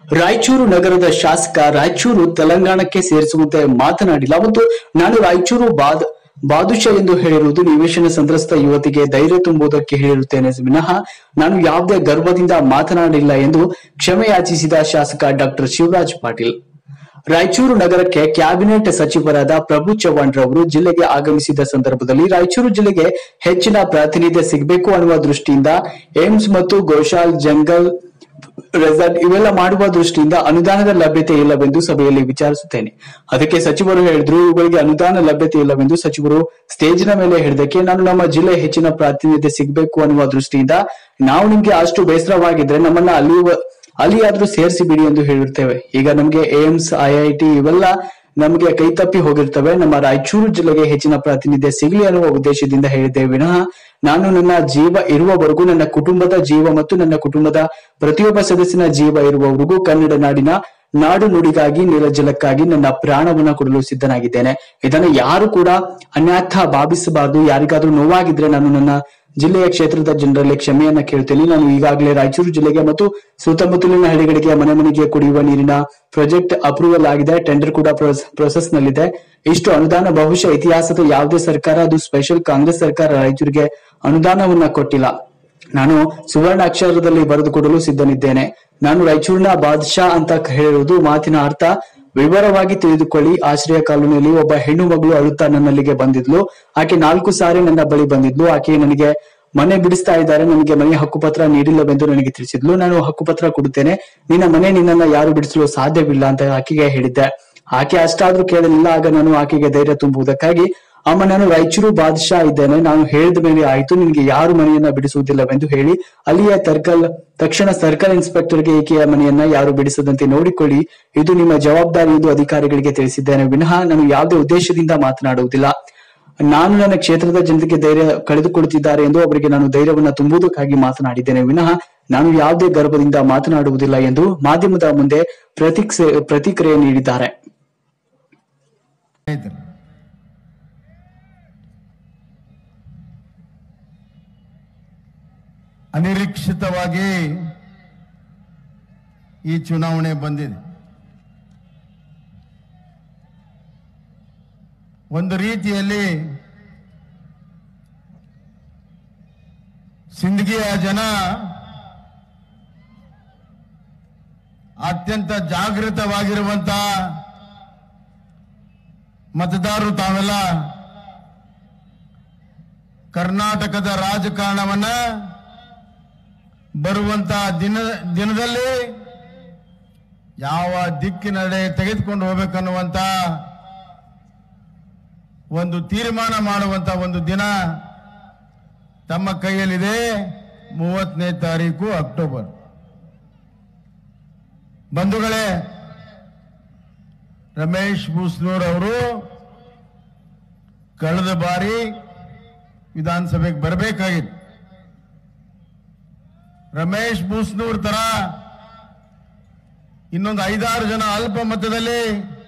ರಾಯಚೂರು ನಗರದ ಶಾಸಕ ರಾಯಚೂರು ತೆಲಂಗಾಣಕ್ಕೆ ಸೇರಿಸುವಂತೆ ಮಾತನಾಡಿಲ್ಲ ಮತ್ತು ನಾನು ರಾಯಚೂರು ಬಾದ್ ಬಾದುಷ ಎಂದು ಹೇಳಿರುವುದು ನಿವೇಶನ ಸಂತ್ರಸ್ತ ಯುವತಿಗೆ ಧೈರ್ಯ ತುಂಬುವುದಕ್ಕೆ ಹೇಳಿರುತ್ತೇನೆ ವಿನಃ ನಾನು ಯಾವುದೇ ಗರ್ವದಿಂದ ಮಾತನಾಡಿಲ್ಲ ಎಂದು ಕ್ಷಮೆ ಯಾಚಿಸಿದ ಶಾಸಕ ಡಾಕ್ಟರ್ ಶಿವರಾಜ್ ಪಾಟೀಲ್ ರಾಯಚೂರು ನಗರಕ್ಕೆ ಕ್ಯಾಬಿನೆಟ್ ಸಚಿವರಾದ ಪ್ರಭು ಚವ್ಹಾಣ್ ರವರು ಜಿಲ್ಲೆಗೆ ಆಗಮಿಸಿದ ಸಂದರ್ಭದಲ್ಲಿ ರಾಯಚೂರು ಜಿಲ್ಲೆಗೆ ಹೆಚ್ಚಿನ ಪ್ರಾತಿನಿಧ್ಯ ಸಿಗಬೇಕು ಅನ್ನುವ ದೃಷ್ಟಿಯಿಂದ ಏಮ್ಸ್ ಮತ್ತು ಗೋಶಾಲ್ ಜಂಗಲ್ ರೆಸಾರ್ಟ್ ಇವೆಲ್ಲ ಮಾಡುವ ದೃಷ್ಟಿಯಿಂದ ಅನುದಾನದ ಲಭ್ಯತೆ ಇಲ್ಲವೆಂದು ಸಭೆಯಲ್ಲಿ ವಿಚಾರಿಸುತ್ತೇನೆ ಅದಕ್ಕೆ ಸಚಿವರು ಹೇಳಿದ್ರು ಇವುಗಳಿಗೆ ಅನುದಾನ ಲಭ್ಯತೆ ಇಲ್ಲವೆಂದು ಸಚಿವರು ಸ್ಟೇಜಿನ ಮೇಲೆ ಹೇಳಿದಕ್ಕೆ ನಾನು ನಮ್ಮ ಜಿಲ್ಲೆ ಹೆಚ್ಚಿನ ಪ್ರಾತಿನಿಧ್ಯ ಸಿಗಬೇಕು ಅನ್ನುವ ದೃಷ್ಟಿಯಿಂದ ನಾವು ನಿಮ್ಗೆ ಅಷ್ಟು ಬೇಸರವಾಗಿದ್ರೆ ನಮ್ಮನ್ನ ಅಲ್ಲಿ ಅಲ್ಲಿಯಾದ್ರೂ ಸೇರಿಸಿ ಬಿಡಿ ಎಂದು ಹೇಳಿರ್ತೇವೆ ಈಗ ನಮ್ಗೆ ಏಮ್ಸ್ ಐಐಟಿ ಇವೆಲ್ಲ ನಮಗೆ ಕೈತಪ್ಪಿ ಹೋಗಿರ್ತವೆ ನಮ್ಮ ರಾಯಚೂರು ಜಿಲ್ಲೆಗೆ ಹೆಚ್ಚಿನ ಪ್ರಾತಿನಿಧ್ಯ ಸಿಗಲಿ ಅನ್ನುವ ಉದ್ದೇಶದಿಂದ ಹೇಳಿದ್ದೇವೆ ವಿನಃ ನಾನು ನನ್ನ ಜೀವ ಇರುವವರೆಗೂ ನನ್ನ ಕುಟುಂಬದ ಜೀವ ಮತ್ತು ನನ್ನ ಕುಟುಂಬದ ಪ್ರತಿಯೊಬ್ಬ ಸದಸ್ಯನ ಜೀವ ಇರುವವರೆಗೂ ಕನ್ನಡ ನಾಡಿನ ನಾಡು ನುಡಿಗಾಗಿ ನೀಲಜಲಕ್ಕಾಗಿ ನನ್ನ ಪ್ರಾಣವನ್ನ ಕೊಡಲು ಸಿದ್ಧನಾಗಿದ್ದೇನೆ ಇದನ್ನ ಯಾರು ಕೂಡ ಅನ್ಯಥ ಭಾವಿಸಬಾರದು ಯಾರಿಗಾದ್ರೂ ನೋವಾಗಿದ್ರೆ ನಾನು ನನ್ನ ಜಿಲ್ಲೆಯ ಕ್ಷೇತ್ರದ ಜನರಲ್ಲಿ ಕ್ಷಮೆಯನ್ನ ಕೇಳ್ತೇನೆ ನಾನು ಈಗಾಗಲೇ ರಾಯಚೂರು ಜಿಲ್ಲೆಗೆ ಸುತ್ತಮುತ್ತಲಿನ ಹಳ್ಳಿಗಳಿಗೆ ಮನೆ ಮನೆಗೆ ಕುಡಿಯುವ ನೀರಿನ ಪ್ರಾಜೆಕ್ಟ್ ಅಪ್ರೂವಲ್ ಆಗಿದೆ ಟೆಂಡರ್ ಕೂಡ ಪ್ರೊಸೆಸ್ ನಲ್ಲಿದೆ ಇಷ್ಟು ಅನುದಾನ ಬಹುಶಃ ಇತಿಹಾಸದ ಯಾವುದೇ ಸರ್ಕಾರ ಅದು ಸ್ಪೆಷಲ್ ಕಾಂಗ್ರೆಸ್ ಸರ್ಕಾರ ರಾಯಚೂರಿಗೆ ಅನುದಾನವನ್ನ ಕೊಟ್ಟಿಲ್ಲ ನಾನು ಸುವರ್ಣ ಅಕ್ಷರದಲ್ಲಿ ಬರೆದುಕೊಡಲು ಸಿದ್ಧನಿದ್ದೇನೆ ನಾನು ರಾಯಚೂರಿನ ಬಾದ್ಶಾ ಅಂತ ಹೇಳಿರುವುದು ಮಾತಿನ ಅರ್ಥ ವಿವರವಾಗಿ ತಿಳಿದುಕೊಳ್ಳಿ ಆಶ್ರಯ ಕಾಲೋನಿಯಲ್ಲಿ ಒಬ್ಬ ಹೆಣ್ಣು ಮಗಳು ಅಳುತ್ತಾ ನನ್ನಲ್ಲಿಗೆ ಬಂದಿದ್ಲು ಆಕೆ ನಾಲ್ಕು ಸಾರಿ ನನ್ನ ಬಳಿ ಬಂದಿದ್ಲು ಆಕೆ ನನಗೆ ಮನೆ ಬಿಡಿಸ್ತಾ ಇದ್ದಾರೆ ನನಗೆ ಮನೆ ಹಕ್ಕುಪತ್ರ ನೀಡಿಲ್ಲವೆಂದು ನನಗೆ ತಿಳಿಸಿದ್ಲು ನಾನು ಹಕ್ಕುಪತ್ರ ಕೊಡುತ್ತೇನೆ ನಿನ್ನ ಮನೆ ನಿನ್ನನ್ನ ಯಾರು ಬಿಡಿಸಲು ಸಾಧ್ಯವಿಲ್ಲ ಅಂತ ಆಕೆಗೆ ಹೇಳಿದ್ದೆ ಆಕೆ ಅಷ್ಟಾದ್ರೂ ಕೇಳಲಿಲ್ಲ ಆಗ ನಾನು ಆಕೆಗೆ ಧೈರ್ಯ ತುಂಬುವುದಕ್ಕಾಗಿ ಅಮ್ಮ ನಾನು ರಾಯಚೂರು ಬಾದಶಾ ಇದ್ದೇನೆ ನಾನು ಹೇಳಿದ ಮೇಲೆ ಆಯ್ತು ನಿನಗೆ ಯಾರು ಮನೆಯನ್ನ ಬಿಡಿಸುವುದಿಲ್ಲವೆಂದು ಹೇಳಿ ಅಲ್ಲಿಯ ಸರ್ಕಲ್ ತಕ್ಷಣ ಸರ್ಕಲ್ ಇನ್ಸ್ಪೆಕ್ಟರ್ಗೆ ಈಕೆಯ ಮನೆಯನ್ನ ಯಾರು ಬಿಡಿಸದಂತೆ ನೋಡಿಕೊಳ್ಳಿ ಇದು ನಿಮ್ಮ ಜವಾಬ್ದಾರಿ ಎಂದು ಅಧಿಕಾರಿಗಳಿಗೆ ತಿಳಿಸಿದ್ದೇನೆ ವಿನಃ ನಾನು ಯಾವುದೇ ಉದ್ದೇಶದಿಂದ ಮಾತನಾಡುವುದಿಲ್ಲ ನಾನು ನನ್ನ ಕ್ಷೇತ್ರದ ಜನತೆಗೆ ಧೈರ್ಯ ಕಳೆದುಕೊಳ್ಳುತ್ತಿದ್ದಾರೆ ಎಂದು ಅವರಿಗೆ ನಾನು ಧೈರ್ಯವನ್ನ ತುಂಬುವುದಕ್ಕಾಗಿ ಮಾತನಾಡಿದ್ದೇನೆ ವಿನಃ ನಾನು ಯಾವುದೇ ಗರ್ಭದಿಂದ ಮಾತನಾಡುವುದಿಲ್ಲ ಎಂದು ಮಾಧ್ಯಮದ ಮುಂದೆ ಪ್ರತಿಕ್ರಿಯೆ ಪ್ರತಿಕ್ರಿಯೆ ನೀಡಿದ್ದಾರೆ ಸ್ನೇಹಿತರೆ ಅನಿರೀಕ್ಷಿತವಾಗಿ ಈ ಚುನಾವಣೆ ಬಂದಿದೆ ಒಂದು ರೀತಿಯಲ್ಲಿ ಸಿಂದಗಿಯ ಜನ ಅತ್ಯಂತ ಜಾಗೃತವಾಗಿರುವಂತ ಮತದಾರರು ತಾವೆಲ್ಲ ಕರ್ನಾಟಕದ ರಾಜಕಾರಣವನ್ನ ಬರುವಂತ ದಿನ ದಿನದಲ್ಲಿ ಯಾವ ದಿಕ್ಕಿನಡೆ ತೆಗೆದುಕೊಂಡು ಹೋಗ್ಬೇಕನ್ನುವಂತ ಒಂದು ತೀರ್ಮಾನ ಮಾಡುವಂತ ಒಂದು ದಿನ ತಮ್ಮ ಕೈಯಲ್ಲಿದೆ ಮೂವತ್ತನೇ ತಾರೀಕು ಅಕ್ಟೋಬರ್ ಬಂಧುಗಳೇ ರಮೇಶ್ ಬೂಸ್ನೂರ್ ಅವರು ಕಳೆದ ಬಾರಿ ವಿಧಾನಸಭೆಗೆ ಬರಬೇಕಾಗಿತ್ತು ರಮೇಶ್ ಬೂಸ್ನೂರ್ ತರ ಇನ್ನೊಂದು ಐದಾರು ಜನ ಅಲ್ಪ ಮತದಲ್ಲಿ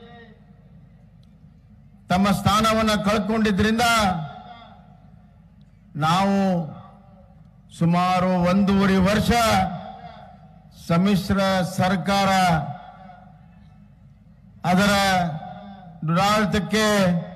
ತಮ್ಮ ಸ್ಥಾನವನ್ನು ಕಳ್ಕೊಂಡಿದ್ರಿಂದ ನಾವು ಸುಮಾರು ಒಂದೂವರೆ ವರ್ಷ ಸಮ್ಮಿಶ್ರ ಸರ್ಕಾರ ಅದರ ದುರಾಡಳಿತಕ್ಕೆ